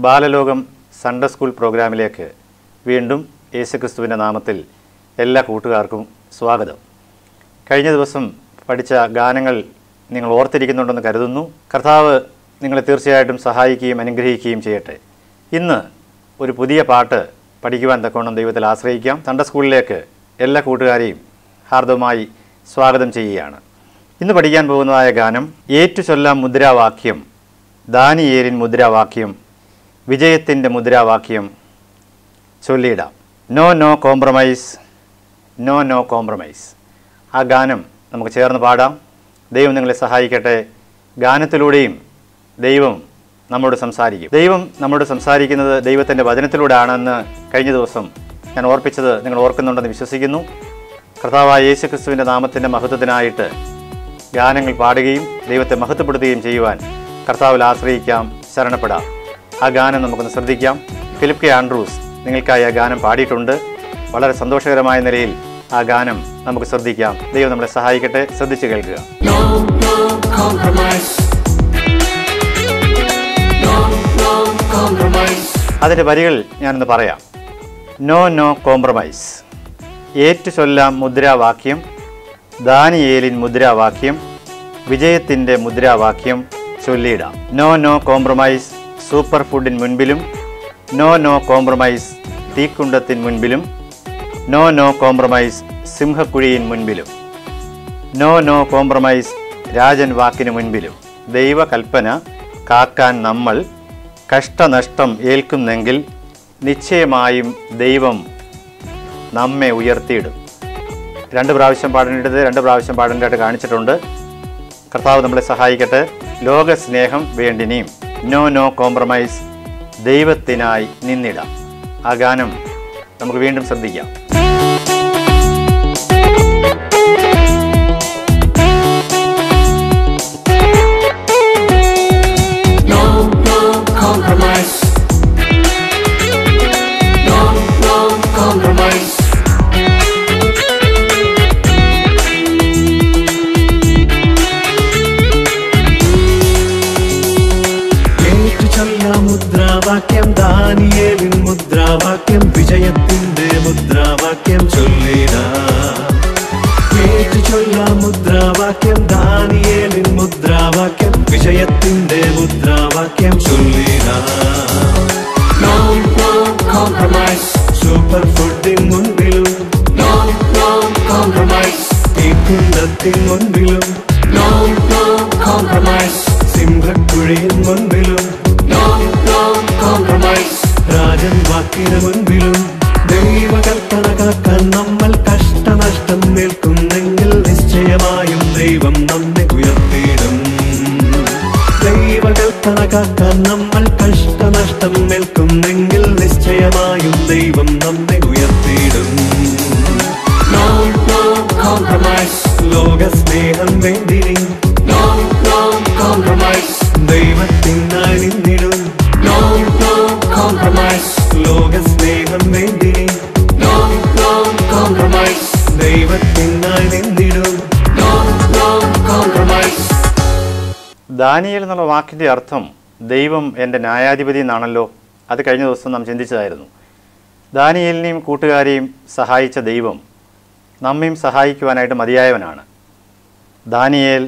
ബാലലോകം Sunday school പ്രോഗ്രാമിലേക്ക് വീണ്ടും യേശുക്രിസ്തുവിൻ്റെ നാമത്തിൽ എല്ലാ കൂട്ടുകാർക്കും സ്വാഗതം കഴിഞ്ഞ ദിവസം പഠിച്ച ഗാനങ്ങൾ നിങ്ങൾ ഓർത്തിരിക്കുന്നുണ്ടെന്ന് കരുതുന്നു കർത്താവ് നിങ്ങളെ തീർച്ചയായിട്ടും സഹായിക്കുകയും അനുഗ്രഹിക്കുകയും ചെയ്യട്ടെ ഇന്ന് ഒരു പുതിയ പാട്ട് പഠിക്കുവാൻ തക്കവണ്ണം ദൈവത്തിൽ ആശ്രയിക്കാം സൺഡേ സ്കൂളിലേക്ക് എല്ലാ കൂട്ടുകാരെയും ഹാർദവമായി സ്വാഗതം ചെയ്യുകയാണ് ഇന്ന് പഠിക്കാൻ പോകുന്നതായ ഗാനം ഏറ്റു ചൊല്ലാം മുദ്രാവാക്യം ദാനിയേലിൻ മുദ്രാവാക്യം വിജയത്തിൻ്റെ മുദ്രാവാക്യം ചൊല്ലിയിടാം no no compromise no no compromise ആ ഗാനം നമുക്ക് ചേർന്ന് പാടാം ദൈവം നിങ്ങളെ സഹായിക്കട്ടെ ഗാനത്തിലൂടെയും ദൈവം നമ്മോട് സംസാരിക്കും ദൈവം നമ്മോട് സംസാരിക്കുന്നത് ദൈവത്തിൻ്റെ വചനത്തിലൂടെയാണെന്ന് കഴിഞ്ഞ ദിവസം ഞാൻ ഓർപ്പിച്ചത് നിങ്ങൾ ഓർക്കുന്നുണ്ടെന്ന് വിശ്വസിക്കുന്നു കർത്താവായ യേശു ക്രിസ്തുവിൻ്റെ നാമത്തിൻ്റെ മഹത്വത്തിനായിട്ട് ഗാനങ്ങൾ പാടുകയും ദൈവത്തെ മഹത്വപ്പെടുത്തുകയും ചെയ്യുവാൻ കർത്താവിൽ ആശ്രയിക്കാം ശരണപ്പെടാം ആ ഗാനം നമുക്കൊന്ന് ശ്രദ്ധിക്കാം ഫിലിപ്പ് കെ ആൻഡ്രൂസ് നിങ്ങൾക്കായി ആ ഗാനം പാടിയിട്ടുണ്ട് വളരെ സന്തോഷകരമായ നിലയിൽ ആ ഗാനം നമുക്ക് ശ്രദ്ധിക്കാം ദൈവം നമ്മളെ സഹായിക്കട്ടെ ശ്രദ്ധിച്ചു കേൾക്കുക No, no compromise. No, no compromise. അതിൻ്റെ വരികൾ ഞാനൊന്ന് പറയാം നോ നോ കോംപ്രമൈസ് ഏറ്റു ചൊല്ലാം മുദ്രാവാക്യം ദാനിയേലിൻ മുദ്രാവാക്യം വിജയത്തിൻ്റെ മുദ്രാവാക്യം ചൊല്ലിയിടാം നോ നോ കോംപ്രമൈസ് സൂപ്പർ ഫുഡിന് മുൻപിലും നോ നോ കോംപ്രമൈസ് തീക്കുണ്ടത്തിന് മുൻപിലും നോ നോ കോംപ്രമൈസ് സിംഹക്കുഴിയിൻ മുൻപിലും നോ നോ കോംപ്രമൈസ് രാജൻ വാക്കിന് മുൻപിലും ദൈവകൽപ്പന കാക്കാൻ നമ്മൾ കഷ്ടനഷ്ടം ഏൽക്കുന്നെങ്കിൽ നിശ്ചയമായും ദൈവം നമ്മെ ഉയർത്തിയിടും രണ്ട് പ്രാവശ്യം പാടേണ്ടത് രണ്ട് പ്രാവശ്യം പാടേണ്ടതായിട്ട് കാണിച്ചിട്ടുണ്ട് കർത്താവ് നമ്മളെ സഹായിക്കട്ടെ ലോക സ്നേഹം വേണ്ടിനിയും നോ നോ കോംപ്രമൈസ് ദൈവത്തിനായി നിന്നിടാം ആ ഗാനം നമുക്ക് വീണ്ടും ശ്രദ്ധിക്കാം No, no compromise. No, no compromise. ഏറ്റു ചൊല്ലാം മുദ്രാവാക്യം ദാനിയേലിൻ മുദ്രാവാക്യം വിജയത്തിന്റെ മുദ്രാവാക്യം ചൊല്ലിട ഏറ്റു ചൊല്ലാം മുദ്രാവാക്യം ദാനിയേലിൻ മുദ്രാവാക്യം വിജയത്തിന്റെ മുദ്രാവാക്യം ചൊല്ലിട No, no compromise. സൂപ്പർ ഫുഡിൻ മുൻപിലും No, no compromise. ഈ കുണ്ടത്തിൻ മുൻപിലും No, no compromise. സിംഹക്കുഴിயின் മുൻപിലും No, no compromise. രാജൻ വാക്കിന് മുൻപിലും ദൈവകൽപ്പന കാക്കാൻ നമ്മൾ കഷ്ടനഷ്ടം നിൽക്കുന്നെങ്കിൽ നിശ്ചയമായും ദൈവം നമ്മെ ഉയർത്തിയിടും ദൈവകൽപ്പന കാക്കാൻ നമ്മൾ കഷ്ടനഷ്ടം നിൽക്കുന്നെങ്കിൽ നിശ്ചയമായും ദൈവം നമ്മെ ഉയർത്തിയിടും No, no compromise. ലോക സ്നേഹം വേണ്ടിനി No, no compromise. ദൈവത്തിനായി നിന്നിടും No, no compromise. ലോക സ്നേഹം വേണ്ടിനി No, no compromise. ദൈവത്തിനായി നിന്നിടും No, no compromise. ദാനിയേൽ എന്നുള്ള വാക്കിൻ്റെ അർത്ഥം ദൈവം എൻ്റെ ന്യായാധിപതി എന്നാണല്ലോ അത് കഴിഞ്ഞ ദിവസം നാം ചിന്തിച്ചതായിരുന്നു ദാനിയേലിനെയും കൂട്ടുകാരെയും സഹായിച്ച ദൈവം നമ്മയും സഹായിക്കുവാനായിട്ട് മതിയായവനാണ് ദാനിയേൽ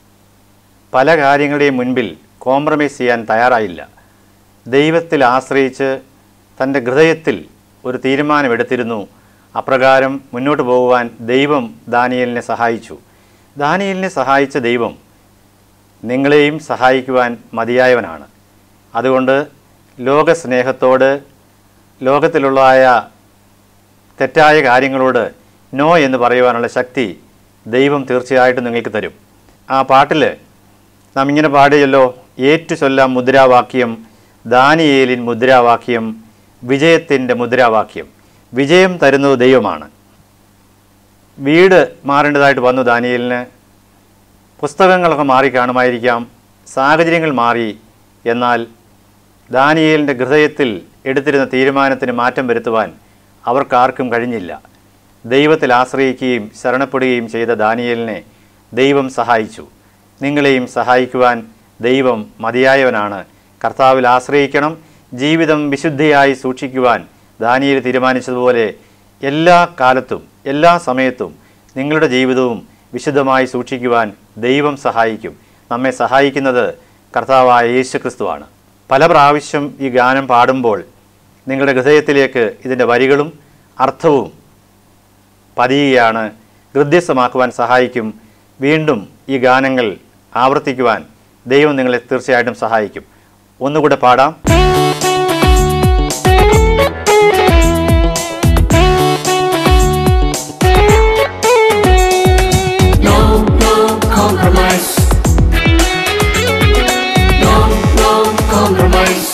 പല കാര്യങ്ങളുടെയും മുൻപിൽ കോംപ്രമൈസ് ചെയ്യാൻ തയ്യാറായില്ല ദൈവത്തിൽ ആശ്രയിച്ച് തൻ്റെ ഹൃദയത്തിൽ ഒരു തീരുമാനമെടുത്തിരുന്നു അപ്രകാരം മുന്നോട്ട് പോകുവാൻ ദൈവം ദാനിയേലിനെ സഹായിച്ചു ദാനിയേലിനെ സഹായിച്ച ദൈവം നിങ്ങളെയും സഹായിക്കുവാൻ മതിയായവനാണ് അതുകൊണ്ട് ലോകസ്നേഹത്തോട് ലോകത്തിലുള്ളതായ തെറ്റായ കാര്യങ്ങളോട് നോ എന്ന് പറയുവാനുള്ള ശക്തി ദൈവം തീർച്ചയായിട്ടും നിങ്ങൾക്ക് തരും ആ പാട്ടിൽ നാം ഇങ്ങനെ പാടിയല്ലോ ഏറ്റു ചൊല്ലാം മുദ്രാവാക്യം ദാനിയേലിൻ മുദ്രാവാക്യം വിജയത്തിൻ്റെ മുദ്രാവാക്യം വിജയം തരുന്നത് ദൈവമാണ് വീട് മാറേണ്ടതായിട്ട് വന്നു ദാനിയേലിന് പുസ്തകങ്ങളൊക്കെ മാറി കാണുമായിരിക്കാം സാഹചര്യങ്ങൾ മാറി എന്നാൽ ദാനിയേലിൻ്റെ ഹൃദയത്തിൽ എടുത്തിരുന്ന തീരുമാനത്തിന് മാറ്റം വരുത്തുവാൻ അവർക്കാർക്കും കഴിഞ്ഞില്ല ദൈവത്തിൽ ആശ്രയിക്കുകയും ശരണപ്പെടുകയും ചെയ്ത ദാനിയേലിനെ ദൈവം സഹായിച്ചു നിങ്ങളെയും സഹായിക്കുവാൻ ദൈവം മതിയായവനാണ് കർത്താവിൽ ആശ്രയിക്കണം ജീവിതം വിശുദ്ധിയായി സൂക്ഷിക്കുവാൻ ദാനിയേൽ തീരുമാനിച്ചതുപോലെ എല്ലാ കാലത്തും എല്ലാ സമയത്തും നിങ്ങളുടെ ജീവിതവും വിശുദ്ധമായി സൂക്ഷിക്കുവാൻ ദൈവം സഹായിക്കും നമ്മെ സഹായിക്കുന്നത് കർത്താവായ യേശു ക്രിസ്തുവാണ് പല പ്രാവശ്യം ഈ ഗാനം പാടുമ്പോൾ നിങ്ങളുടെ ഹൃദയത്തിലേക്ക് ഇതിൻ്റെ വരികളും അർത്ഥവും പതിയുകയാണ് ഹൃദ്യസ്ഥമാക്കുവാൻ സഹായിക്കും വീണ്ടും ഈ ഗാനങ്ങൾ ആവർത്തിക്കുവാൻ ദൈവം നിങ്ങളെ തീർച്ചയായിട്ടും സഹായിക്കും ഒന്നുകൂടെ പാടാം No, no compromise. No, no compromise.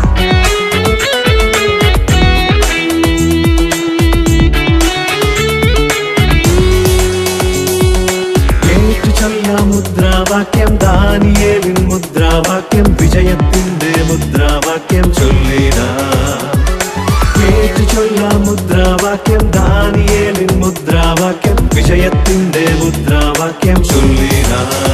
ഏറ്റു ചൊല്ലാം മുദ്രാവാക്യം ദാനിയേലിൻ മുദ്രാവാക്യം വിജയത്തിന്റെ മുദ്രാവാക്യം ചൊല്ലിട ഏറ്റു ചൊല്ലാം മുദ്രാവാക്യം ദാനിയേലിൻ മുദ്രാവാക്യം വിജയത്തിന്റെ മുദ്രാവാക്യം ചൊല്ലിട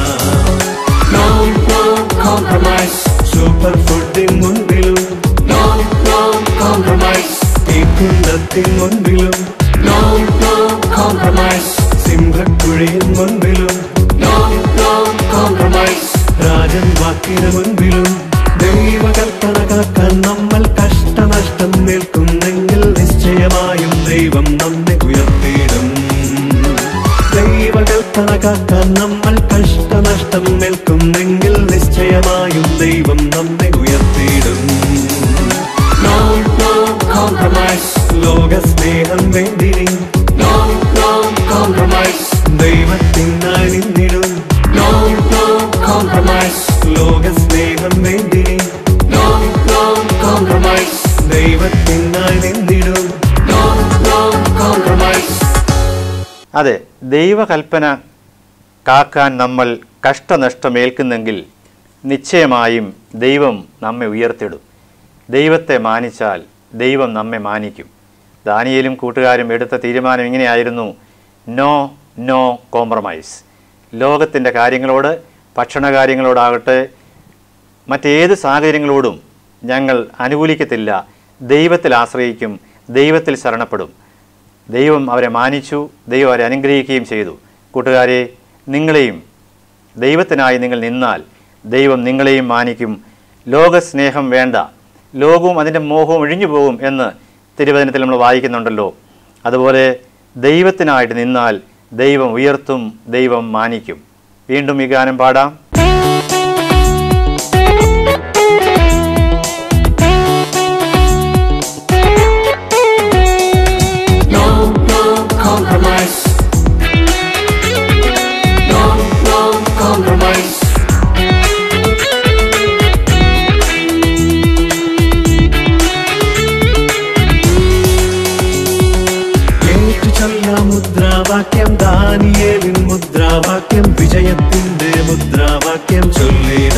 No, no compromise. സൂപ്പർ ഫുഡിൻ മുൻപിലും No, no compromise. ഈ കുണ്ടത്തിൻ മുൻപിലും No, no compromise. സിംഹക്കുഴിயின் മുൻപിലും No, no compromise. രാജൻ വാക്കിന് മുൻപിലും ദൈവകൽപ്പന കാക്കാൻ നമ്മൾ കഷ്ടനഷ്ടം നിൽക്കുന്നെങ്കിൽ നിശ്ചയമായും ദൈവം നമ്മെ ഉയർത്തിയിടും ദൈവകൽപ്പന കാക്കാൻ നമ്മൾ കഷ്ടനഷ്ടം നിൽക്കുന്നെങ്കിൽ നിശ്ചയമായും ദൈവം നമ്മെ ഉയർത്തിയിടും No, no compromise. ലോക സ്നേഹം വേണ്ടിനി No, no compromise. ദൈവത്തിനായി നിന്നിടും No, no compromise. ലോക സ്നേഹം വേണ്ടിനി No, no compromise. ദൈവത്തിനായി നിന്നിടും No, no compromise. അതെ ദൈവകൽപ്പന കാക്കാൻ നമ്മൾ കഷ്ടനഷ്ടമേൽക്കുന്നെങ്കിൽ നിശ്ചയമായും ദൈവം നമ്മെ ഉയർത്തിടും ദൈവത്തെ മാനിച്ചാൽ ദൈവം നമ്മെ മാനിക്കും ദാനിയേലും കൂട്ടുകാരും എടുത്ത തീരുമാനം ഇങ്ങനെയായിരുന്നു നോ നോ കോംപ്രമൈസ് ലോകത്തിൻ്റെ കാര്യങ്ങളോട് ഭക്ഷണ കാര്യങ്ങളോടാകട്ടെ മറ്റേത് സാഹചര്യങ്ങളോടും ഞങ്ങൾ അനുകൂലിക്കത്തില്ല ദൈവത്തിൽ ആശ്രയിക്കും ദൈവത്തിൽ ശരണപ്പെടും ദൈവം അവരെ മാനിച്ചു ദൈവം അവരെ അനുഗ്രഹിക്കുകയും ചെയ്തു കൂട്ടുകാരെ നിങ്ങളെയും ദൈവത്തിനായി നിങ്ങൾ നിന്നാൽ ദൈവം നിങ്ങളെയും മാനിക്കും ലോകസ്നേഹം വേണ്ട ലോകവും അതിൻ്റെ മോഹവും ഒഴിഞ്ഞു പോകും എന്ന് തിരുവചനത്തിൽ നമ്മൾ വായിക്കുന്നുണ്ടല്ലോ അതുപോലെ ദൈവത്തിനായിട്ട് നിന്നാൽ ദൈവം ഉയർത്തും ദൈവം മാനിക്കും വീണ്ടും ഈ ഗാനം പാടാം No, no compromise. No, no compromise. ഏറ്റു ചൊല്ലാം മുദ്രാവാക്യം ദാനിയേലിൻ മുദ്രാവാക്യം വിജയത്തിന്റെ മുദ്രാവാക്യം ചൊല്ലിട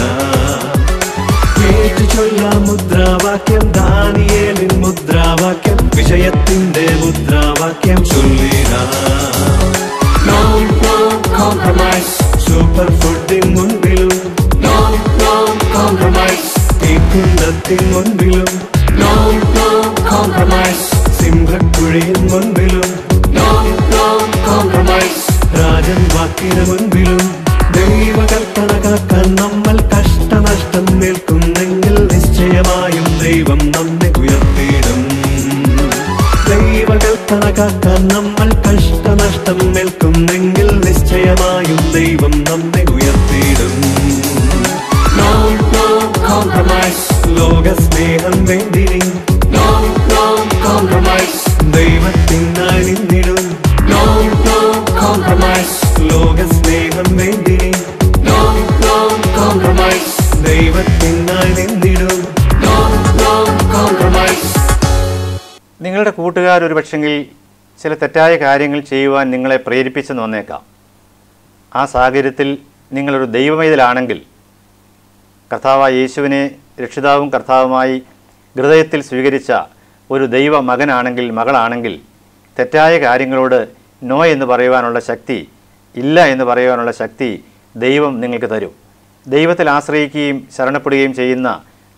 ഏറ്റു ചൊല്ലാം മുദ്രാവാക്യം ദാനിയേലിൻ മുദ്രാവാക്യം വിജയത്തിന്റെ മുദ്രാവാക്യം ചൊല്ലിട No, no compromise. സൂപ്പർ ഫുഡിൻ മുൻപിലും No, no compromise. ഈ കുണ്ടത്തിൻ മുൻപിലും No, no compromise. സിംഹക്കുഴിயின் മുൻപിലും No, no compromise. രാജൻ വാക്കിന് മുൻപിലും ദൈവകൽപ്പന കാക്കാൻ നമ്മൾ കഷ്ടനഷ്ടം നിൽക്കുന്നെങ്കിൽ നിശ്ചയമായും ദൈവം നമ്മെ ഉയർത്തിയിടും ദൈവകൽപ്പന കാക്കാൻ നമ്മൾ കഷ്ടനഷ്ടം നിൽക്കുന്നെങ്കിൽ നിശ്ചയമായും ദൈവം നമ്മെ ഉയർത്തിയിടും No, no compromise. ലോക സ്നേഹം വേണ്ടിനി No, no compromise. ദൈവത്തിനായി നിന്നിടും No, no compromise. ലോക സ്നേഹം വേണ്ടിനി No, no compromise. ദൈവത്തിനായി നിന്നിടും No, no compromise. നിങ്ങളുടെ കൂട്ടുകാർ ഒരു പക്ഷെങ്കിൽ ചില തെറ്റായ കാര്യങ്ങൾ ചെയ്യുവാൻ നിങ്ങളെ പ്രേരിപ്പിച്ചെന്ന് വന്നേക്കാം ആ സാഹചര്യത്തിൽ നിങ്ങളൊരു ദൈവമൈതലാണെങ്കിൽ കർത്താവായ യേശുവിനെ രക്ഷിതാവും കർത്താവുമായി ഹൃദയത്തിൽ സ്വീകരിച്ച ഒരു ദൈവ മകനാണെങ്കിൽ മകളാണെങ്കിൽ തെറ്റായ കാര്യങ്ങളോട് നോ എന്ന് പറയുവാനുള്ള ശക്തി ഇല്ല എന്ന് പറയുവാനുള്ള ശക്തി ദൈവം നിങ്ങൾക്ക് തരും ദൈവത്തിൽ ആശ്രയിക്കുകയും ശരണപ്പെടുകയും ചെയ്യുന്ന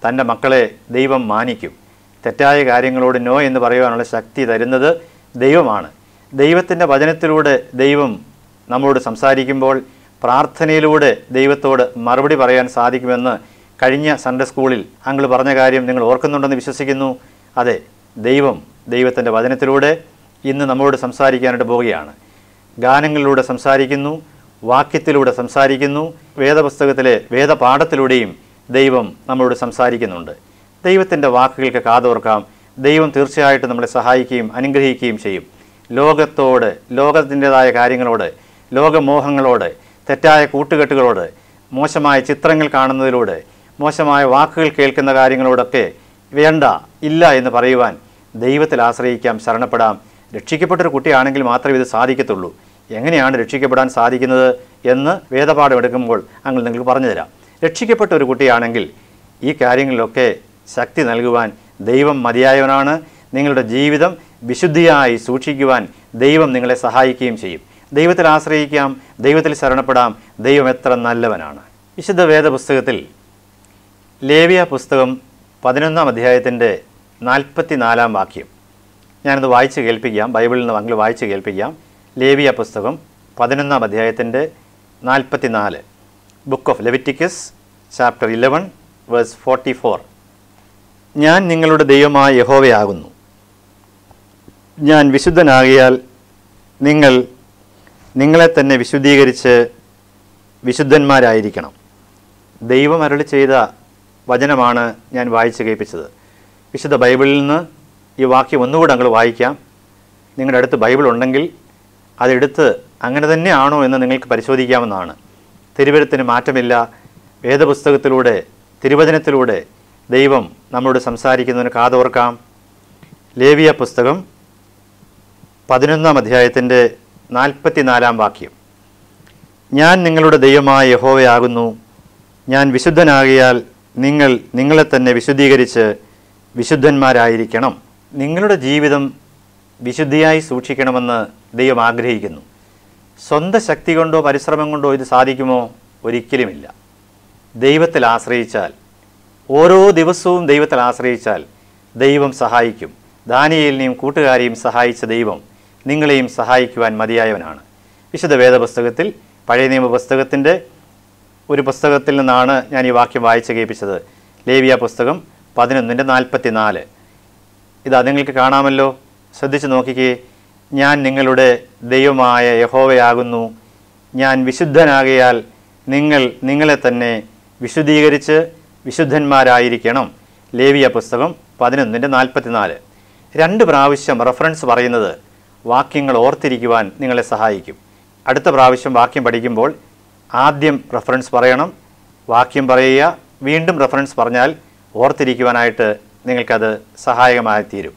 തൻ്റെ മക്കളെ ദൈവം മാനിക്കും തെറ്റായ കാര്യങ്ങളോട് നോ എന്ന് പറയുവാനുള്ള ശക്തി തരുന്നത് ദൈവമാണ് ദൈവത്തിൻ്റെ വചനത്തിലൂടെ ദൈവം നമ്മോട് സംസാരിക്കുമ്പോൾ പ്രാർത്ഥനയിലൂടെ ദൈവത്തോട് മറുപടി പറയാൻ സാധിക്കുമെന്ന് കഴിഞ്ഞ സൺഡേ സ്കൂളിൽ അങ്കിൾ പറഞ്ഞ കാര്യം നിങ്ങൾ ഓർക്കുന്നുണ്ടെന്ന് വിശ്വസിക്കുന്നു അതെ ദൈവം ദൈവത്തിൻ്റെ വചനത്തിലൂടെ ഇന്ന് നമ്മോട് സംസാരിക്കാനായിട്ട് പോവുകയാണ് ഗാനങ്ങളിലൂടെ സംസാരിക്കുന്നു വാക്യത്തിലൂടെ സംസാരിക്കുന്നു വേദപുസ്തകത്തിലെ വേദപാഠത്തിലൂടെയും ദൈവം നമ്മളോട് സംസാരിക്കുന്നുണ്ട് ദൈവത്തിൻ്റെ വാക്കുകൾക്ക് കാതോർക്കാം ദൈവം തീർച്ചയായിട്ടും നമ്മളെ സഹായിക്കുകയും അനുഗ്രഹിക്കുകയും ചെയ്യും ലോകത്തോട് ലോകത്തിൻ്റെതായ കാര്യങ്ങളോട് ലോകമോഹങ്ങളോട് തെറ്റായ കൂട്ടുകെട്ടുകളോട് മോശമായ ചിത്രങ്ങൾ കാണുന്നതിലൂടെ മോശമായ വാക്കുകൾ കേൾക്കുന്ന കാര്യങ്ങളോടൊക്കെ വേണ്ട ഇല്ല എന്ന് പറയുവാൻ ദൈവത്തിൽ ആശ്രയിക്കാം ശരണപ്പെടാം രക്ഷിക്കപ്പെട്ടൊരു കുട്ടിയാണെങ്കിൽ മാത്രമേ ഇത് സാധിക്കത്തുള്ളൂ എങ്ങനെയാണ് രക്ഷിക്കപ്പെടാൻ സാധിക്കുന്നത് എന്ന് വേദപാഠം എടുക്കുമ്പോൾ അങ്ങനെ നിങ്ങൾക്ക് പറഞ്ഞു തരാം രക്ഷിക്കപ്പെട്ട ഒരു കുട്ടിയാണെങ്കിൽ ഈ കാര്യങ്ങളിലൊക്കെ ശക്തി നൽകുവാൻ ദൈവം മതിയായവനാണ് നിങ്ങളുടെ ജീവിതം വിശുദ്ധിയായി സൂക്ഷിക്കുവാൻ ദൈവം നിങ്ങളെ സഹായിക്കുകയും ചെയ്യും ദൈവത്തിൽ ആശ്രയിക്കാം ദൈവത്തിൽ ശരണപ്പെടാം ദൈവം എത്ര നല്ലവനാണ് വിശുദ്ധ വേദപുസ്തകത്തിൽ ലേവിയ പുസ്തകം പതിനൊന്നാം അധ്യായത്തിൻ്റെ നാൽപ്പത്തി നാലാം വാക്യം ഞാനത് വായിച്ച് കേൾപ്പിക്കാം ബൈബിളിൽ നിന്ന് അങ്ങൾ വായിച്ച് കേൾപ്പിക്കാം ലേവിയ പുസ്തകം പതിനൊന്നാം അധ്യായത്തിൻ്റെ നാൽപ്പത്തി നാല് book of Leviticus chapter eleven verse forty four ഞാൻ നിങ്ങളുടെ ദൈവമായ യഹോവയാകുന്നു ഞാൻ വിശുദ്ധനാകിയാൽ നിങ്ങൾ നിങ്ങളെ തന്നെ വിശുദ്ധീകരിച്ച് വിശുദ്ധന്മാരായിരിക്കണം ദൈവം അരുളി ചെയ്ത വചനമാണ് ഞാൻ വായിച്ച് കേൾപ്പിച്ചത് വിശുദ്ധ ബൈബിളിൽ നിന്ന് ഈ വാക്യം ഒന്നുകൂടെ ഞങ്ങൾ വായിക്കാം നിങ്ങളുടെ അടുത്ത് ബൈബിൾ ഉണ്ടെങ്കിൽ അതെടുത്ത് അങ്ങനെ തന്നെയാണോ എന്ന് നിങ്ങൾക്ക് പരിശോധിക്കാവുന്നതാണ് തിരുവരുത്തിന് മാറ്റമില്ല വേദപുസ്തകത്തിലൂടെ തിരുവചനത്തിലൂടെ ദൈവം നമ്മളോട് സംസാരിക്കുന്നതിന് കാതോർക്കാം ലേവിയ പുസ്തകം പതിനൊന്നാം അധ്യായത്തിൻ്റെ നാൽപ്പത്തിനാലാം വാക്യം ഞാൻ നിങ്ങളുടെ ദൈവമായ യഹോവയാകുന്നു ഞാൻ വിശുദ്ധനാകിയാൽ നിങ്ങൾ നിങ്ങളെ തന്നെ വിശുദ്ധീകരിച്ച് വിശുദ്ധന്മാരായിരിക്കണം നിങ്ങളുടെ ജീവിതം വിശുദ്ധിയായി സൂക്ഷിക്കണമെന്ന് ദൈവം ആഗ്രഹിക്കുന്നു സ്വന്തം ശക്തി കൊണ്ടോ പരിശ്രമം കൊണ്ടോ ഇത് സാധിക്കുമോ ഒരിക്കലുമില്ല ദൈവത്തിൽ ആശ്രയിച്ചാൽ ഓരോ ദിവസവും ദൈവത്തിൽ ആശ്രയിച്ചാൽ ദൈവം സഹായിക്കും ദാനിയേലിനെയും കൂട്ടുകാരെയും സഹായിച്ച ദൈവം നിങ്ങളെയും സഹായിക്കുവാൻ മതിയായവനാണ് വിശുദ്ധ വേദപുസ്തകത്തിൽ പഴയ നിയമ പുസ്തകത്തിൻ്റെ ഒരു പുസ്തകത്തിൽ നിന്നാണ് ഞാൻ ഈ വാക്യം വായിച്ച് കേൾപ്പിച്ചത് ലേവിയ പുസ്തകം പതിനൊന്നിൻ്റെ നാൽപ്പത്തി നാല് ഇതാ നിങ്ങൾക്ക് കാണാമല്ലോ ശ്രദ്ധിച്ച് നോക്കിക്കേ ഞാൻ നിങ്ങളുടെ ദൈവമായ യഹോവയാകുന്നു ഞാൻ വിശുദ്ധനാകിയാൽ നിങ്ങൾ നിങ്ങളെ തന്നെ വിശുദ്ധീകരിച്ച് വിശുദ്ധന്മാരായിരിക്കണം ലേവിയ പുസ്തകം പതിനൊന്നിൻ്റെ നാൽപ്പത്തിനാല് രണ്ട് പ്രാവശ്യം റെഫറൻസ് പറയുന്നത് വാക്യങ്ങൾ ഓർത്തിരിക്കുവാൻ നിങ്ങളെ സഹായിക്കും അടുത്ത പ്രാവശ്യം വാക്യം പഠിക്കുമ്പോൾ ആദ്യം റെഫറൻസ് പറയണം വാക്യം പറയുക വീണ്ടും റെഫറൻസ് പറഞ്ഞാൽ ഓർത്തിരിക്കുവാനായിട്ട് നിങ്ങൾക്കത് സഹായകമായി തീരും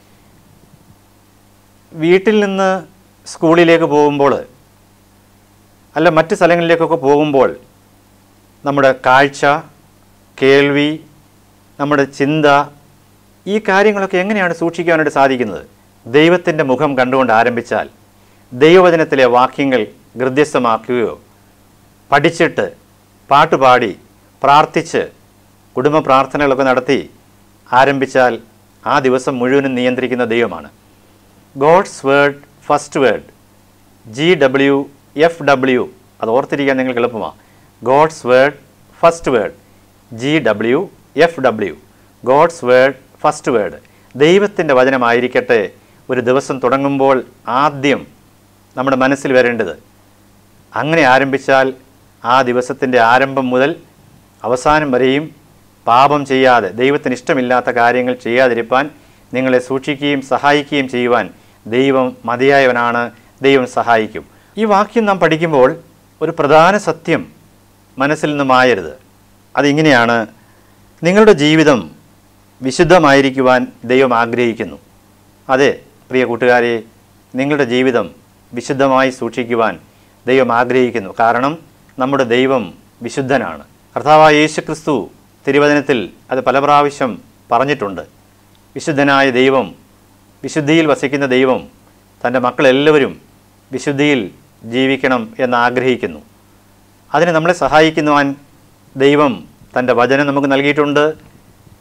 വീട്ടിൽ നിന്ന് സ്കൂളിലേക്ക് പോകുമ്പോൾ അല്ല മറ്റ് സ്ഥലങ്ങളിലേക്കൊക്കെ പോകുമ്പോൾ നമ്മുടെ കാഴ്ച കേൾവി നമ്മുടെ ചിന്ത ഈ കാര്യങ്ങളൊക്കെ എങ്ങനെയാണ് സൂക്ഷിക്കാനായിട്ട് സാധിക്കുന്നത് ദൈവത്തിൻ്റെ മുഖം കണ്ടുകൊണ്ട് ആരംഭിച്ചാൽ ദൈവവചനത്തിലെ വാക്യങ്ങൾ ഗൃദ്യസ്ഥമാക്കുകയോ പഠിച്ചിട്ട് പാട്ടുപാടി പ്രാർത്ഥിച്ച് കുടുംബ പ്രാർത്ഥനകളൊക്കെ നടത്തി ആരംഭിച്ചാൽ ആ ദിവസം മുഴുവനും നിയന്ത്രിക്കുന്ന ദൈവമാണ് God's word first word G W F W അത് ഓർത്തിരിക്കാൻ നിങ്ങൾക്ക് എളുപ്പമാണ് God's word first word G W F W God's word first word ദൈവത്തിൻ്റെ വചനമായിരിക്കട്ടെ ഒരു ദിവസം തുടങ്ങുമ്പോൾ ആദ്യം നമ്മുടെ മനസ്സിൽ വരേണ്ടത് അങ്ങനെ ആരംഭിച്ചാൽ ആ ദിവസത്തിൻ്റെ ആരംഭം മുതൽ അവസാനം വരെയും പാപം ചെയ്യാതെ ദൈവത്തിന് ഇഷ്ടമില്ലാത്ത കാര്യങ്ങൾ ചെയ്യാതിരിപ്പാൻ നിങ്ങളെ സൂക്ഷിക്കുകയും സഹായിക്കുകയും ചെയ്യുവാൻ ദൈവം മതിയായവനാണ് ദൈവം സഹായിക്കും ഈ വാക്യം നാം പഠിക്കുമ്പോൾ ഒരു പ്രധാന സത്യം മനസ്സിൽ നിന്ന് മായരുത് അതിങ്ങനെയാണ് നിങ്ങളുടെ ജീവിതം വിശുദ്ധമായിരിക്കുവാൻ ദൈവം ആഗ്രഹിക്കുന്നു അതെ പ്രിയ കൂട്ടുകാരെ നിങ്ങളുടെ ജീവിതം വിശുദ്ധമായി സൂക്ഷിക്കുവാൻ ദൈവം ആഗ്രഹിക്കുന്നു കാരണം നമ്മുടെ ദൈവം വിശുദ്ധനാണ് കർത്താവായ യേശുക്രിസ്തു തിരുവചനത്തിൽ അത് പല പ്രാവശ്യം പറഞ്ഞിട്ടുണ്ട് വിശുദ്ധനായ ദൈവം വിശുദ്ധിയിൽ വസിക്കുന്ന ദൈവം തൻ്റെ മക്കളെല്ലാവരും വിശുദ്ധിയിൽ ജീവിക്കണം എന്ന് ആഗ്രഹിക്കുന്നു അതിന് നമ്മളെ സഹായിക്കുവാൻ ദൈവം തൻ്റെ വചനം നമുക്ക് നൽകിയിട്ടുണ്ട്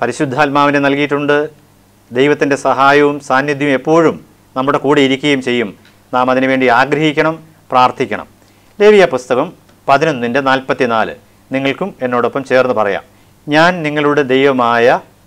പരിശുദ്ധാത്മാവിനെ നൽകിയിട്ടുണ്ട് ദൈവത്തിൻ്റെ സഹായവും സാന്നിധ്യവും എപ്പോഴും നമ്മുടെ കൂടെ ഇരിക്കുകയും ചെയ്യും നാം അതിനുവേണ്ടി ആഗ്രഹിക്കണം പ്രാർത്ഥിക്കണം ലേവിയ പുസ്തകം പതിനൊന്നിൻ്റെ നാൽപ്പത്തിനാല് നിങ്ങൾക്കും എന്നോടൊപ്പം ചേർന്ന് പറയാം ഞാൻ നിങ്ങളുടെ ദൈവമായ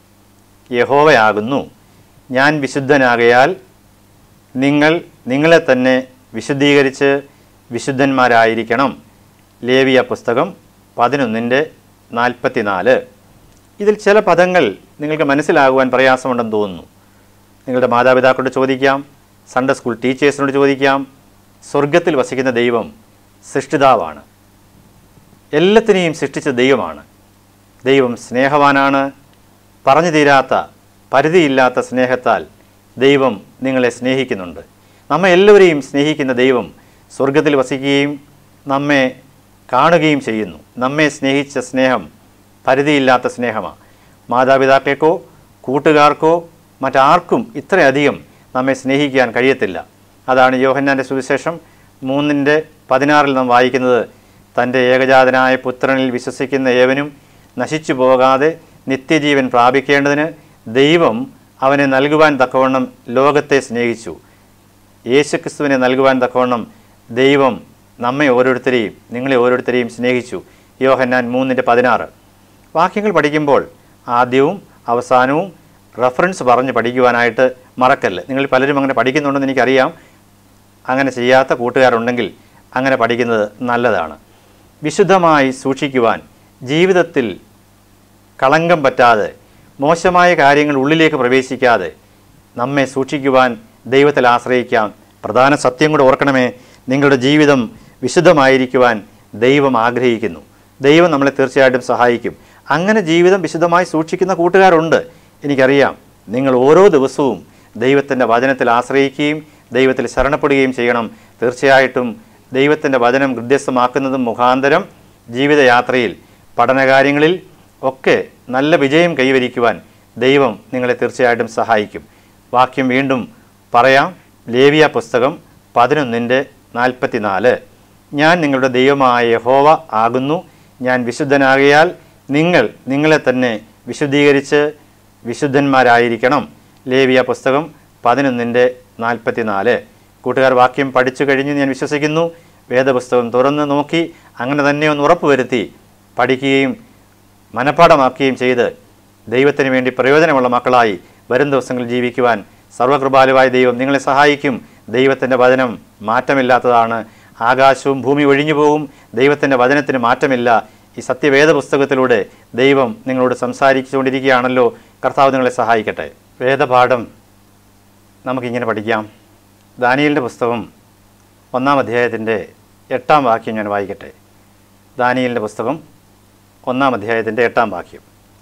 യഹോവയാകുന്നു ഞാൻ വിശുദ്ധനാകയാൽ നിങ്ങൾ നിങ്ങളെ തന്നെ വിശുദ്ധീകരിച്ച് വിശുദ്ധന്മാരായിരിക്കണം ലേവിയ പുസ്തകം പതിനൊന്നിൻ്റെ നാൽപ്പത്തിനാല് ഇതിൽ ചില പദങ്ങൾ നിങ്ങൾക്ക് മനസ്സിലാകുവാൻ പ്രയാസമുണ്ടെന്ന് തോന്നുന്നു നിങ്ങളുടെ മാതാപിതാക്കളോട് ചോദിക്കാം സൺഡേ സ്കൂൾ ടീച്ചേഴ്സിനോട് ചോദിക്കാം സ്വർഗത്തിൽ വസിക്കുന്ന ദൈവം സൃഷ്ടിതാവാണ് എല്ലാത്തിനെയും സൃഷ്ടിച്ച ദൈവമാണ് ദൈവം സ്നേഹവാനാണ് പറഞ്ഞു തീരാത്ത പരിധിയില്ലാത്ത സ്നേഹത്താൽ ദൈവം നിങ്ങളെ സ്നേഹിക്കുന്നുണ്ട് നമ്മെ എല്ലാവരെയും സ്നേഹിക്കുന്ന ദൈവം സ്വർഗത്തിൽ വസിക്കുകയും നമ്മെ കാണുകയും ചെയ്യുന്നു നമ്മെ സ്നേഹിച്ച സ്നേഹം പരിധിയില്ലാത്ത സ്നേഹമാണ് മാതാപിതാക്കൾക്കോ കൂട്ടുകാർക്കോ മറ്റാർക്കും ഇത്രയധികം നമ്മെ സ്നേഹിക്കാൻ കഴിയത്തില്ല അതാണ് യോഹന്നാൻ്റെ സുവിശേഷം മൂന്നിൻ്റെ പതിനാറിൽ നാം വായിക്കുന്നത് തൻ്റെ ഏകജാതനായ പുത്രനിൽ വിശ്വസിക്കുന്ന ഏവനും നശിച്ചു പോകാതെ നിത്യജീവൻ പ്രാപിക്കേണ്ടതിന് ദൈവം അവനെ നൽകുവാൻ തക്കവണ്ണം ലോകത്തെ സ്നേഹിച്ചു യേശുക്രിസ്തുവിനെ നൽകുവാൻ തക്കവണ്ണം ദൈവം നമ്മെ ഓരോരുത്തരെയും നിങ്ങളെ ഓരോരുത്തരെയും സ്നേഹിച്ചു യോഹന്നാൻ മൂന്നിൻ്റെ പതിനാറ് വാക്യങ്ങൾ പഠിക്കുമ്പോൾ ആദ്യവും അവസാനവും റെഫറൻസ് പറഞ്ഞ് പഠിക്കുവാനായിട്ട് മറക്കല്ല് നിങ്ങൾ പലരും അങ്ങനെ പഠിക്കുന്നുണ്ടെന്ന് എനിക്കറിയാം അങ്ങനെ ചെയ്യാത്ത കൂട്ടുകാരുണ്ടെങ്കിൽ അങ്ങനെ പഠിക്കുന്നത് നല്ലതാണ് വിശുദ്ധമായി സൂക്ഷിക്കുവാൻ ജീവിതത്തിൽ കളങ്കം പറ്റാതെ മോശമായ കാര്യങ്ങൾ ഉള്ളിലേക്ക് പ്രവേശിക്കാതെ നമ്മെ സൂക്ഷിക്കുവാൻ ദൈവത്തിൽ ആശ്രയിക്കാം പ്രധാന സത്യം കൂടെ ഓർക്കണമേ നിങ്ങളുടെ ജീവിതം വിശുദ്ധമായിരിക്കുവാൻ ദൈവം ആഗ്രഹിക്കുന്നു ദൈവം നമ്മളെ തീർച്ചയായിട്ടും സഹായിക്കും അങ്ങനെ ജീവിതം വിശുദ്ധമായി സൂക്ഷിക്കുന്ന കൂട്ടുകാരുണ്ട് എനിക്കറിയാം നിങ്ങൾ ഓരോ ദിവസവും ദൈവത്തിൻ്റെ വചനത്തിൽ ആശ്രയിക്കുകയും ദൈവത്തിൽ ശരണപ്പെടുകയും ചെയ്യണം തീർച്ചയായിട്ടും ദൈവത്തിൻ്റെ വചനം ഹൃദ്യസ്ഥമാക്കുന്നതും മുഖാന്തരം ജീവിതയാത്രയിൽ പഠനകാര്യങ്ങളിൽ ഒക്കെ നല്ല വിജയം കൈവരിക്കുവാൻ ദൈവം നിങ്ങളെ തീർച്ചയായിട്ടും സഹായിക്കും വാക്യം വീണ്ടും പറയാം ലേവിയ പുസ്തകം പതിനൊന്നിൻ്റെ നാൽപ്പത്തിനാല് ഞാൻ നിങ്ങളുടെ ദൈവമായ യഹോവ ആകുന്നു ഞാൻ വിശുദ്ധനാകിയാൽ നിങ്ങൾ നിങ്ങളെ തന്നെ വിശുദ്ധീകരിച്ച് വിശുദ്ധന്മാരായിരിക്കണം ലേവിയ പുസ്തകം പതിനൊന്നിൻ്റെ നാൽപ്പത്തിനാല് കൂട്ടുകാർ വാക്യം പഠിച്ചു കഴിഞ്ഞ് ഞാൻ വിശ്വസിക്കുന്നു വേദപുസ്തകം തുറന്ന് നോക്കി അങ്ങനെ തന്നെ ഒന്ന് ഉറപ്പുവരുത്തി പഠിക്കുകയും മനഃപ്പാടമാക്കുകയും ചെയ്ത് ദൈവത്തിന് വേണ്ടി പ്രയോജനമുള്ള മക്കളായി വരും ദിവസങ്ങളിൽ ജീവിക്കുവാൻ സർവകൃപാലുവായ ദൈവം നിങ്ങളെ സഹായിക്കും ദൈവത്തിൻ്റെ വചനം മാറ്റമില്ലാത്തതാണ് ആകാശവും ഭൂമി ഒഴിഞ്ഞു പോകും ദൈവത്തിൻ്റെ വചനത്തിന് മാറ്റമില്ല ഈ സത്യവേദ പുസ്തകത്തിലൂടെ ദൈവം നിങ്ങളോട് സംസാരിച്ചുകൊണ്ടിരിക്കുകയാണല്ലോ കർത്താവ് നിങ്ങളെ സഹായിക്കട്ടെ വേദപാഠം നമുക്കിങ്ങനെ പഠിക്കാം ദാനിയലിൻ്റെ പുസ്തകം ഒന്നാം അധ്യായത്തിൻ്റെ എട്ടാം വാക്യം ഞാൻ വായിക്കട്ടെ ദാനിയലിൻ്റെ പുസ്തകം ഒന്നാം അധ്യായത്തിൻ്റെ എട്ടാം വാക്യം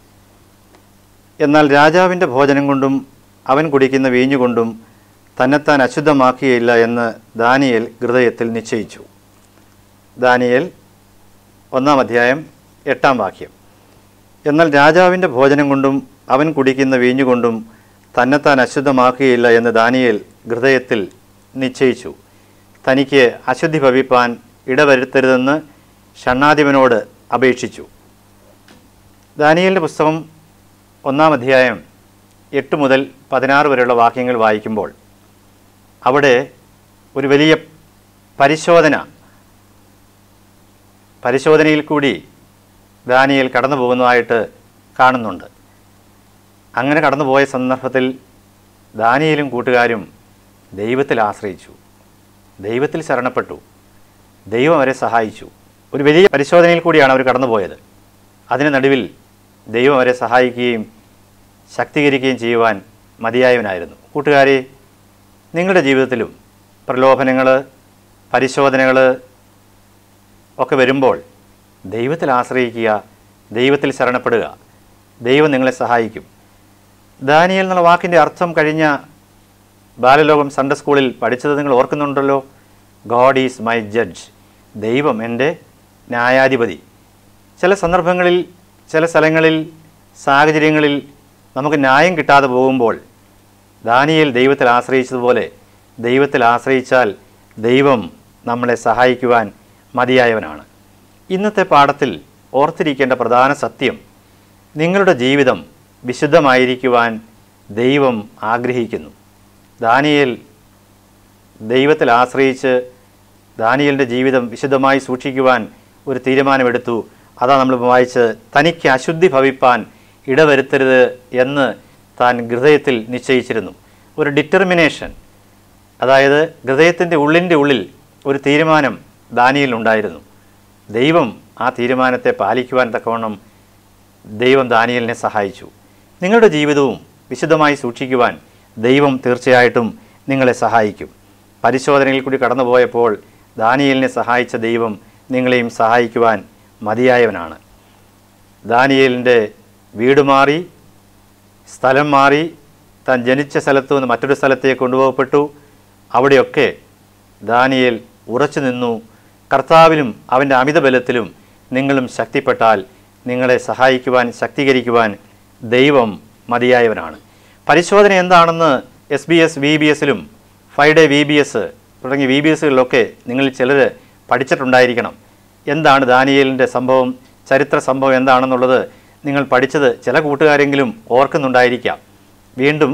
എന്നാൽ രാജാവിൻ്റെ ഭോജനം കൊണ്ടും അവൻ കുടിക്കുന്ന വീഞ്ഞുകൊണ്ടും തന്നെത്താൻ അശുദ്ധമാക്കിയില്ല എന്ന് ദാനിയേൽ ഹൃദയത്തിൽ നിശ്ചയിച്ചു ദാനിയേൽ ഒന്നാം അധ്യായം എട്ടാം വാക്യം എന്നാൽ രാജാവിൻ്റെ ഭോജനം കൊണ്ടും അവൻ കുടിക്കുന്ന വീഞ്ഞുകൊണ്ടും തന്നെത്താൻ അശുദ്ധമാക്കുകയില്ല എന്ന് ദാനിയേൽ ഹൃദയത്തിൽ നിശ്ചയിച്ചു തനിക്ക് അശുദ്ധി ഭവിപ്പാൻ ഇടവരുത്തരുതെന്ന് ഷണ്ണാധിപനോട് അപേക്ഷിച്ചു ദാനിയേലിൻ്റെ പുസ്തകം ഒന്നാം അധ്യായം എട്ട് മുതൽ പതിനാറ് വരെയുള്ള വാക്യങ്ങൾ വായിക്കുമ്പോൾ അവിടെ ഒരു വലിയ പരിശോധന പരിശോധനയിൽ കൂടി ദാനിയേൽ കടന്നു പോകുന്നതായിട്ട് കാണുന്നുണ്ട് അങ്ങനെ കടന്നുപോയ സന്ദർഭത്തിൽ ദാനിയേലും കൂട്ടുകാരും ദൈവത്തിൽ ആശ്രയിച്ചു ദൈവത്തിൽ ശരണപ്പെട്ടു ദൈവം അവരെ സഹായിച്ചു ഒരു വലിയ പരിശോധനയിൽ കൂടിയാണ് അവർ കടന്നുപോയത് അതിന് നടുവിൽ ദൈവം അവരെ സഹായിക്കുകയും ശക്തീകരിക്കുകയും ചെയ്യുവാൻ മതിയായവനായിരുന്നു കൂട്ടുകാരെ നിങ്ങളുടെ ജീവിതത്തിലും പ്രലോഭനങ്ങൾ പരിശോധനകൾ ഒക്കെ വരുമ്പോൾ ദൈവത്തിൽ ആശ്രയിക്കുക ദൈവത്തിൽ ശരണപ്പെടുക ദൈവം നിങ്ങളെ സഹായിക്കും ദാനിയൽ എന്നുള്ള വാക്കിൻ്റെ അർത്ഥം കഴിഞ്ഞ ബാലലോകം സൺഡേ സ്കൂളിൽ പഠിച്ചത് നിങ്ങൾ ഓർക്കുന്നുണ്ടല്ലോ ഗോഡ് ഈസ് മൈ ജഡ്ജ് ദൈവം എൻ്റെ ന്യായാധിപതി ചില സന്ദർഭങ്ങളിൽ ചില സ്ഥലങ്ങളിൽ സാഹചര്യങ്ങളിൽ നമുക്ക് ന്യായം കിട്ടാതെ പോകുമ്പോൾ ദാനിയേൽ ദൈവത്തിൽ ആശ്രയിച്ചതുപോലെ ദൈവത്തിൽ ആശ്രയിച്ചാൽ ദൈവം നമ്മളെ സഹായിക്കുവാൻ മതിയായവനാണ് ഇന്നത്തെ പാഠത്തിൽ ഓർത്തിരിക്കേണ്ട പ്രധാന സത്യം നിങ്ങളുടെ ജീവിതം വിശുദ്ധമായിരിക്കുവാൻ ദൈവം ആഗ്രഹിക്കുന്നു ദാനിയേൽ ദൈവത്തിൽ ആശ്രയിച്ച് ദാനിയലിൻ്റെ ജീവിതം വിശുദ്ധമായി സൂക്ഷിക്കുവാൻ ഒരു തീരുമാനമെടുത്തു അതാ നമ്മൾ വായിച്ച് തനിക്ക് അശുദ്ധി ഭവിപ്പാൻ ഇടവരുത്തരുത് എന്ന് താൻ ഹൃദയത്തിൽ നിശ്ചയിച്ചിരുന്നു ഒരു ഡിറ്റർമിനേഷൻ അതായത് ഹൃദയത്തിൻ്റെ ഉള്ളിൻ്റെ ഉള്ളിൽ ഒരു തീരുമാനം ദാനിയലിനുണ്ടായിരുന്നു ദൈവം ആ തീരുമാനത്തെ പാലിക്കുവാൻ തക്കവണ്ണം ദൈവം ദാനിയലിനെ സഹായിച്ചു നിങ്ങളുടെ ജീവിതവും വിശുദ്ധമായി സൂക്ഷിക്കുവാൻ ദൈവം തീർച്ചയായിട്ടും നിങ്ങളെ സഹായിക്കും പരിശോധനയിൽ കൂടി കടന്നുപോയപ്പോൾ ദാനിയലിനെ സഹായിച്ച ദൈവം നിങ്ങളെയും സഹായിക്കുവാൻ മതിയായവനാണ് ദാനിയേലിൻ്റെ വീട് മാറി സ്ഥലം മാറി താൻ ജനിച്ച സ്ഥലത്തു നിന്ന് മറ്റൊരു സ്ഥലത്തേക്ക് കൊണ്ടുപോകപ്പെട്ടു അവിടെയൊക്കെ ദാനിയേൽ ഉറച്ചു നിന്നു കർത്താവിലും അവൻ്റെ അമിതബലത്തിലും നിങ്ങളും ശക്തിപ്പെട്ടാൽ നിങ്ങളെ സഹായിക്കുവാൻ ശക്തീകരിക്കുവാൻ ദൈവം മതിയായവനാണ് പരിശോധന എന്താണെന്ന് S B S V B എസിലും five day V B S തുടങ്ങിയ വി ബി എസുകളിലൊക്കെ നിങ്ങളിൽ ചിലർ പഠിച്ചിട്ടുണ്ടായിരിക്കണം എന്താണ് ദാനിയേലിൻ്റെ സംഭവം ചരിത്ര സംഭവം എന്താണെന്നുള്ളത് നിങ്ങൾ പഠിച്ചത് ചില കൂട്ടുകാരെങ്കിലും ഓർക്കുന്നുണ്ടായിരിക്കാം വീണ്ടും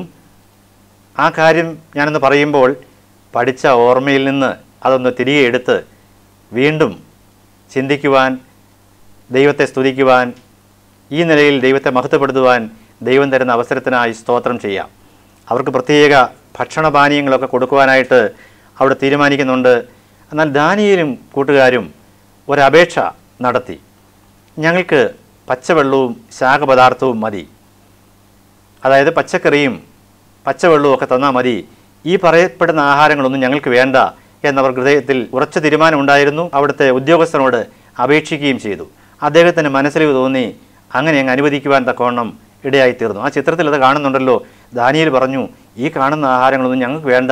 ആ കാര്യം ഞാനൊന്ന് പറയുമ്പോൾ പഠിച്ച ഓർമ്മയിൽ നിന്ന് അതൊന്ന് തിരികെ എടുത്ത് വീണ്ടും ചിന്തിക്കുവാൻ ദൈവത്തെ സ്തുതിക്കുവാൻ ഈ നിലയിൽ ദൈവത്തെ മഹത്വപ്പെടുത്തുവാൻ ദൈവം തരുന്ന അവസരത്തിനായി സ്തോത്രം ചെയ്യാം അവർക്ക് പ്രത്യേക ഭക്ഷണപാനീയങ്ങളൊക്കെ കൊടുക്കുവാനായിട്ട് അവിടെ തീരുമാനിക്കുന്നുണ്ട് എന്നാൽ ദാനിയേലും കൂട്ടുകാരും ഒരപേക്ഷ നടത്തി ഞങ്ങൾക്ക് പച്ചവെള്ളവും ശാഖപദാർത്ഥവും മതി അതായത് പച്ചക്കറിയും പച്ചവെള്ളവും ഒക്കെ തന്നാൽ മതി ഈ പറയപ്പെടുന്ന ആഹാരങ്ങളൊന്നും ഞങ്ങൾക്ക് വേണ്ട എന്നവർ ഹൃദയത്തിൽ ഉറച്ച തീരുമാനമുണ്ടായിരുന്നു അവിടുത്തെ ഉദ്യോഗസ്ഥനോട് അപേക്ഷിക്കുകയും ചെയ്തു അദ്ദേഹത്തിന് മനസ്സിൽ തോന്നി അങ്ങനെ അങ്ങ് അനുവദിക്കുവാൻ തക്കവണ്ണം ഇടയായിത്തീർന്നു ആ ചിത്രത്തിൽ അത് കാണുന്നുണ്ടല്ലോ ദാനിയേൽ പറഞ്ഞു ഈ കാണുന്ന ആഹാരങ്ങളൊന്നും ഞങ്ങൾക്ക് വേണ്ട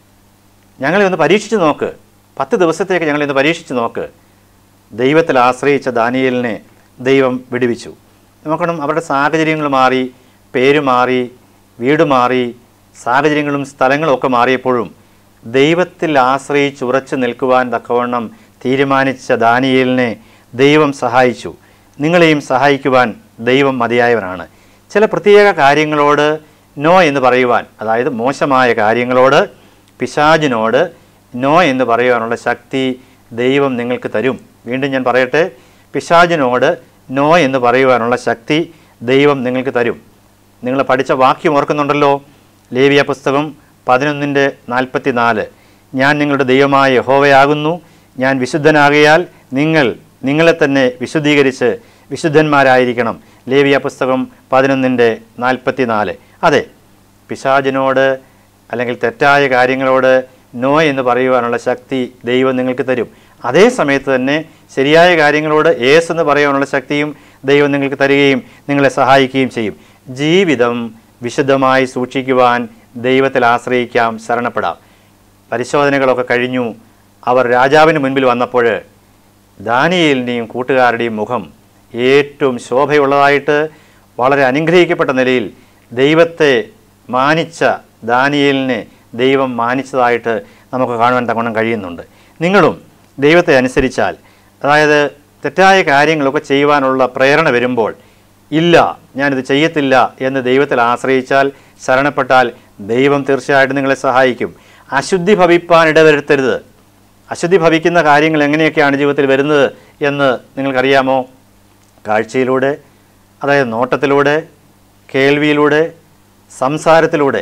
ഞങ്ങളെ ഒന്ന് പരീക്ഷിച്ച് നോക്ക് പത്ത് ദിവസത്തേക്ക് ഞങ്ങളെ ഒന്ന് പരീക്ഷിച്ച് നോക്ക് ദൈവത്തിൽ ആശ്രയിച്ച ദാനിയേലിനെ ദൈവം വിടുവിച്ചു നോക്കണം അവരുടെ സാഹചര്യങ്ങൾ മാറി പേര് മാറി വീട് മാറി സാഹചര്യങ്ങളും സ്ഥലങ്ങളും ഒക്കെ മാറിയപ്പോഴും ദൈവത്തിൽ ആശ്രയിച്ച് ഉറച്ചു നിൽക്കുവാൻ തക്കവണ്ണം തീരുമാനിച്ച ദാനിയേലിനെ ദൈവം സഹായിച്ചു നിങ്ങളെയും സഹായിക്കുവാൻ ദൈവം മതിയായവനാണ് ചില പ്രത്യേക കാര്യങ്ങളോട് നോ എന്ന് പറയുവാൻ അതായത് മോശമായ കാര്യങ്ങളോട് പിശാചിനോട് നോ എന്ന് പറയുവാനുള്ള ശക്തി ദൈവം നിങ്ങൾക്ക് തരും വീണ്ടും ഞാൻ പറയട്ടെ പിശാചിനോട് നോ എന്ന് പറയുവാനുള്ള ശക്തി ദൈവം നിങ്ങൾക്ക് തരും നിങ്ങൾ പഠിച്ച വാക്യം ഓർക്കുന്നുണ്ടല്ലോ ലേവിയ പുസ്തകം പതിനൊന്നിൻ്റെ നാൽപ്പത്തി നാല് ഞാൻ നിങ്ങളുടെ ദൈവമായ യഹോവയാകുന്നു ഞാൻ വിശുദ്ധനാകിയാൽ നിങ്ങൾ നിങ്ങളെ തന്നെ വിശുദ്ധീകരിച്ച് വിശുദ്ധന്മാരായിരിക്കണം ലേവിയ പുസ്തകം പതിനൊന്നിൻ്റെ നാൽപ്പത്തി നാല് അതെ പിശാചിനോട് അല്ലെങ്കിൽ തെറ്റായ കാര്യങ്ങളോട് നോ എന്ന് പറയുവാനുള്ള ശക്തി ദൈവം നിങ്ങൾക്ക് തരും അതേ സമയത്ത് തന്നെ ശരിയായ കാര്യങ്ങളോട് ഏസ് എന്ന് പറയാനുള്ള ശക്തിയും ദൈവം നിങ്ങൾക്ക് തരികയും നിങ്ങളെ സഹായിക്കുകയും ചെയ്യും ജീവിതം വിശുദ്ധമായി സൂക്ഷിക്കുവാൻ ദൈവത്തിൽ ആശ്രയിക്കാം ശരണപ്പെടാം പരിശോധനകളൊക്കെ കഴിഞ്ഞു അവർ രാജാവിന് മുൻപിൽ വന്നപ്പോൾ ദാനിയേലിൻ്റെയും കൂട്ടുകാരുടെയും മുഖം ഏറ്റവും ശോഭയുള്ളതായിട്ട് വളരെ അനുഗ്രഹിക്കപ്പെട്ട നിലയിൽ ദൈവത്തെ മാനിച്ച ദാനിയേലിനെ ദൈവം മാനിച്ചതായിട്ട് നമുക്ക് കാണുവാൻ തക്കോണം കഴിയുന്നുണ്ട് നിങ്ങളും ദൈവത്തെ അനുസരിച്ചാൽ അതായത് തെറ്റായ കാര്യങ്ങളൊക്കെ ചെയ്യുവാനുള്ള പ്രേരണ വരുമ്പോൾ ഇല്ല ഞാനിത് ചെയ്യത്തില്ല എന്ന് ദൈവത്തിൽ ആശ്രയിച്ചാൽ ശരണപ്പെട്ടാൽ ദൈവം തീർച്ചയായിട്ടും നിങ്ങളെ സഹായിക്കും അശുദ്ധി ഭവിപ്പാൻ ഇടവരുത്തരുത് അശുദ്ധി ഭവിക്കുന്ന കാര്യങ്ങൾ എങ്ങനെയൊക്കെയാണ് ജീവിതത്തിൽ വരുന്നത് എന്ന് നിങ്ങൾക്കറിയാമോ കാഴ്ചയിലൂടെ അതായത് നോട്ടത്തിലൂടെ കേൾവിയിലൂടെ സംസാരത്തിലൂടെ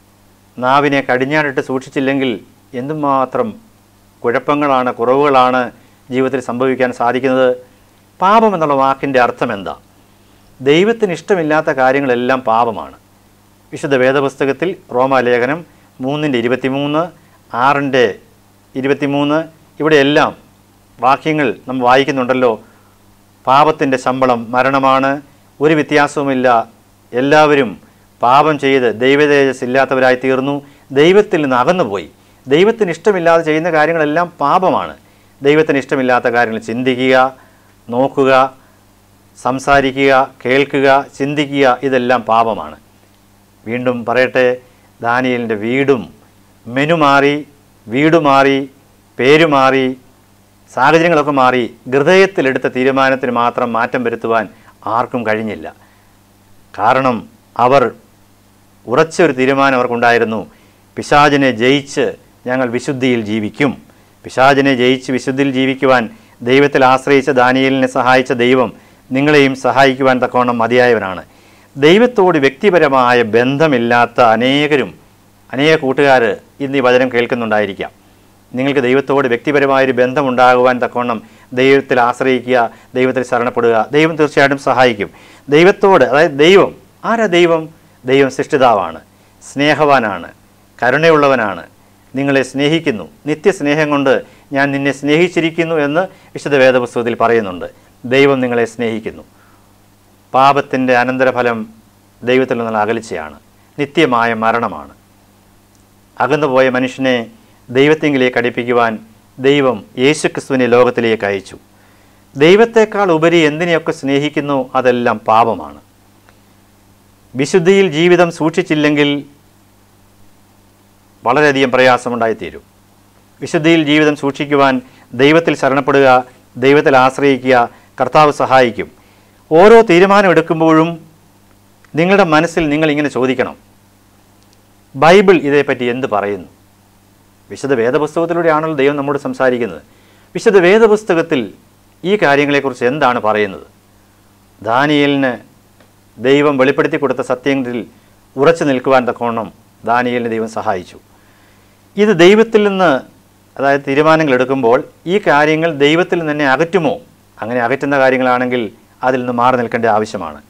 നാവിനെ കടിഞ്ഞാണിട്ട് സൂക്ഷിച്ചില്ലെങ്കിൽ എന്തുമാത്രം കുഴപ്പങ്ങളാണ് കുറവുകളാണ് ജീവിതത്തിൽ സംഭവിക്കാൻ സാധിക്കുന്നത് പാപം എന്നുള്ള വാക്കിൻ്റെ അർത്ഥം എന്താ ദൈവത്തിന് ഇഷ്ടമില്ലാത്ത കാര്യങ്ങളെല്ലാം പാപമാണ് വിശുദ്ധ വേദപുസ്തകത്തിൽ റോമാലേഖനം മൂന്നിൻ്റെ ഇരുപത്തിമൂന്ന് ആറിൻ്റെ ഇരുപത്തിമൂന്ന് ഇവിടെയെല്ലാം വാക്യങ്ങൾ നമ്മൾ വായിക്കുന്നുണ്ടല്ലോ പാപത്തിൻ്റെ ശമ്പളം മരണമാണ് ഒരു വ്യത്യാസവുമില്ല എല്ലാവരും പാപം ചെയ്ത് ദൈവതേജസ് ഇല്ലാത്തവരായി തീർന്നു ദൈവത്തിൽ നിന്ന് അകന്നുപോയി ദൈവത്തിന് ഇഷ്ടമില്ലാതെ ചെയ്യുന്ന കാര്യങ്ങളെല്ലാം പാപമാണ് ദൈവത്തിന് ഇഷ്ടമില്ലാത്ത കാര്യങ്ങൾ ചിന്തിക്കുക നോക്കുക സംസാരിക്കുക കേൾക്കുക ചിന്തിക്കുക ഇതെല്ലാം പാപമാണ് വീണ്ടും പറയട്ടെ ദാനിയലിൻ്റെ വീടും മെനു മാറി വീട് മാറി പേര് മാറി സാഹചര്യങ്ങളൊക്കെ മാറി ഹൃദയത്തിലെടുത്ത തീരുമാനത്തിന് മാത്രം മാറ്റം വരുത്തുവാൻ ആർക്കും കഴിഞ്ഞില്ല കാരണം അവർ ഉറച്ചൊരു തീരുമാനം അവർക്കുണ്ടായിരുന്നു പിശാചിനെ ജയിച്ച് ഞങ്ങൾ വിശുദ്ധിയിൽ ജീവിക്കും പിശാചിനെ ജയിച്ച് വിശുദ്ധിയിൽ ജീവിക്കുവാൻ ദൈവത്തിൽ ആശ്രയിച്ച ദാനിയലിനെ സഹായിച്ച ദൈവം നിങ്ങളെയും സഹായിക്കുവാൻ തക്കവണ്ണം മതിയായവനാണ് ദൈവത്തോട് വ്യക്തിപരമായ ബന്ധമില്ലാത്ത അനേകരും അനേക കൂട്ടുകാർ ഇന്ന് ഈ വചനം കേൾക്കുന്നുണ്ടായിരിക്കാം നിങ്ങൾക്ക് ദൈവത്തോട് വ്യക്തിപരമായൊരു ബന്ധമുണ്ടാകുവാൻ തക്കവണ്ണം ദൈവത്തിൽ ആശ്രയിക്കുക ദൈവത്തിൽ ശരണപ്പെടുക ദൈവം തീർച്ചയായിട്ടും സഹായിക്കും ദൈവത്തോട് അതായത് ദൈവം ആരാ ദൈവം ദൈവം സൃഷ്ടിതാവാണ് സ്നേഹവാനാണ് കരുണയുള്ളവനാണ് നിങ്ങളെ സ്നേഹിക്കുന്നു നിത്യസ്നേഹം കൊണ്ട് ഞാൻ നിന്നെ സ്നേഹിച്ചിരിക്കുന്നു എന്ന് വിശുദ്ധ വേദപുസ്തകത്തിൽ പറയുന്നുണ്ട് ദൈവം നിങ്ങളെ സ്നേഹിക്കുന്നു പാപത്തിൻ്റെ അനന്തരഫലം ദൈവത്തിൽ നിന്നുള്ള അകലിച്ചയാണ് നിത്യമായ മരണമാണ് അകന്നുപോയ മനുഷ്യനെ ദൈവത്തെങ്കിലേക്ക് അടുപ്പിക്കുവാൻ ദൈവം യേശുക്രിസ്തുവിനെ ലോകത്തിലേക്ക് അയച്ചു ദൈവത്തെക്കാൾ ഉപരി എന്തിനെയൊക്കെ സ്നേഹിക്കുന്നു അതെല്ലാം പാപമാണ് വിശുദ്ധിയിൽ ജീവിതം സൂക്ഷിച്ചില്ലെങ്കിൽ വളരെയധികം പ്രയാസമുണ്ടായിത്തീരും വിശുദ്ധിയിൽ ജീവിതം സൂക്ഷിക്കുവാൻ ദൈവത്തിൽ ശരണപ്പെടുക ദൈവത്തിൽ ആശ്രയിക്കുക കർത്താവ് സഹായിക്കും ഓരോ തീരുമാനമെടുക്കുമ്പോഴും നിങ്ങളുടെ മനസ്സിൽ നിങ്ങൾ ഇങ്ങനെ ചോദിക്കണം ബൈബിൾ ഇതേപ്പറ്റി എന്ത് പറയുന്നു വിശുദ്ധ വേദപുസ്തകത്തിലൂടെയാണല്ലോ ദൈവം നമ്മോട് സംസാരിക്കുന്നത് വിശുദ്ധ വേദപുസ്തകത്തിൽ ഈ കാര്യങ്ങളെക്കുറിച്ച് എന്താണ് പറയുന്നത് ദാനിയലിന് ദൈവം വെളിപ്പെടുത്തി കൊടുത്ത സത്യങ്ങളിൽ ഉറച്ചു നിൽക്കുവാൻ തക്കവണ്ണം ദാനിയലിനെ ദൈവം സഹായിച്ചു ഇത് ദൈവത്തിൽ നിന്ന് അതായത് തീരുമാനങ്ങൾ എടുക്കുമ്പോൾ ഈ കാര്യങ്ങൾ ദൈവത്തിൽ നിന്ന് തന്നെ അകറ്റുമോ അങ്ങനെ അകറ്റുന്ന കാര്യങ്ങളാണെങ്കിൽ അതിൽ നിന്ന് മാറി നിൽക്കേണ്ട ആവശ്യമാണ്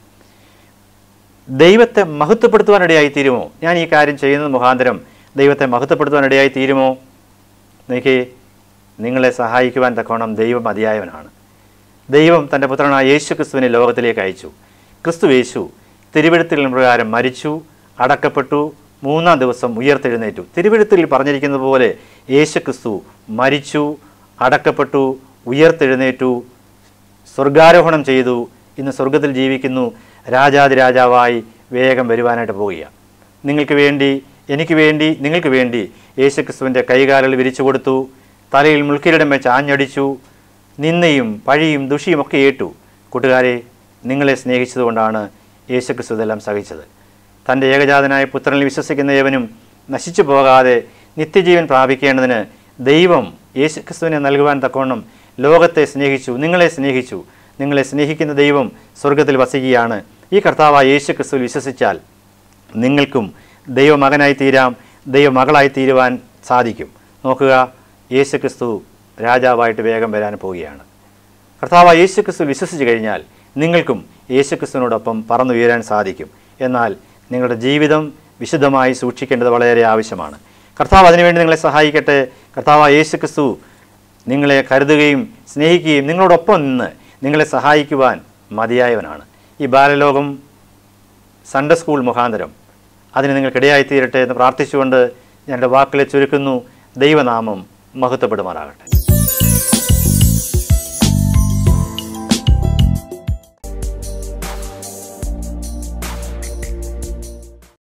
ദൈവത്തെ മഹത്വപ്പെടുത്തുവാനിടയായി തീരുമോ ഞാൻ ഈ കാര്യം ചെയ്യുന്നത് മുഖാന്തരം ദൈവത്തെ മഹത്വപ്പെടുത്തുവാനിടയായി തീരുമോ എനിക്ക് നിങ്ങളെ സഹായിക്കുവാൻ തക്കവണ്ണം ദൈവം മതിയായവനാണ് ദൈവം തൻ്റെ പുത്രനായ യേശു ക്രിസ്തുവിനെ ലോകത്തിലേക്ക് അയച്ചു ക്രിസ്തു യേശു തിരുവഴുത്തിൽ പ്രകാരം മരിച്ചു അടക്കപ്പെട്ടു മൂന്നാം ദിവസം ഉയർത്തെഴുന്നേറ്റു തിരുവഴുത്തിൽ പറഞ്ഞിരിക്കുന്നത് പോലെ യേശു ക്രിസ്തു മരിച്ചു അടക്കപ്പെട്ടു ഉയർത്തെഴുന്നേറ്റു സ്വർഗാരോഹണം ചെയ്തു ഇന്ന് സ്വർഗത്തിൽ ജീവിക്കുന്നു രാജാതിരാജാവായി വേഗം വരുവാനായിട്ട് പോവുകയാണ് നിങ്ങൾക്ക് വേണ്ടി എനിക്ക് വേണ്ടി നിങ്ങൾക്ക് വേണ്ടി യേശുക്രിസ്തുവിൻ്റെ കൈകാലുകൾ വിരിച്ചു കൊടുത്തു തലയിൽ മുൾക്കിരീടം വെച്ച് ആഞ്ഞടിച്ചു നിന്നയും പഴിയും ദുഷിയും ഒക്കെ ഏറ്റു കൂട്ടുകാരെ നിങ്ങളെ സ്നേഹിച്ചതുകൊണ്ടാണ് യേശുക്രിസ്തു ഇതെല്ലാം സഹിച്ചത് തൻ്റെ ഏകജാതനായ പുത്രനിൽ വിശ്വസിക്കുന്ന ഏവനും നശിച്ചു പോകാതെ നിത്യജീവൻ പ്രാപിക്കേണ്ടതിന് ദൈവം യേശുക്രിസ്തുവിനെ നൽകുവാൻ തക്കവണ്ണം ലോകത്തെ സ്നേഹിച്ചു നിങ്ങളെ സ്നേഹിച്ചു നിങ്ങളെ സ്നേഹിക്കുന്ന ദൈവം സ്വർഗത്തിൽ വസിക്കുകയാണ് ഈ കർത്താവായ യേശു ക്രിസ്തുവിൽ വിശ്വസിച്ചാൽ നിങ്ങൾക്കും ദൈവമകനായി തീരാം ദൈവമകളായി തീരുവാൻ സാധിക്കും നോക്കുക യേശു ക്രിസ്തു രാജാവായിട്ട് വേഗം വരാൻ പോവുകയാണ് കർത്താവായ യേശു ക്രിസ്തുവിൽ വിശ്വസിച്ച് കഴിഞ്ഞാൽ നിങ്ങൾക്കും യേശു ക്രിസ്തുവിനോടൊപ്പം പറന്നുയരാൻ സാധിക്കും എന്നാൽ നിങ്ങളുടെ ജീവിതം വിശുദ്ധമായി സൂക്ഷിക്കേണ്ടത് വളരെ ആവശ്യമാണ് കർത്താവ് അതിനുവേണ്ടി നിങ്ങളെ സഹായിക്കട്ടെ കർത്താവായ യേശു ക്രിസ്തു നിങ്ങളെ കരുതുകയും സ്നേഹിക്കുകയും നിങ്ങളോടൊപ്പം നിന്ന് നിങ്ങളെ സഹായിക്കുവാൻ മതിയായവനാണ് ഈ ബാലലോകം സൺഡേ സ്കൂൾ മുഖാന്തരം അതിന് നിങ്ങൾക്കിടയായി തീരട്ടെ എന്ന് പ്രാർത്ഥിച്ചുകൊണ്ട് ഞാൻ എൻ്റെ വാക്കുകളെ ചുരുക്കുന്നു ദൈവനാമം മഹത്വപ്പെടുമാറാകട്ടെ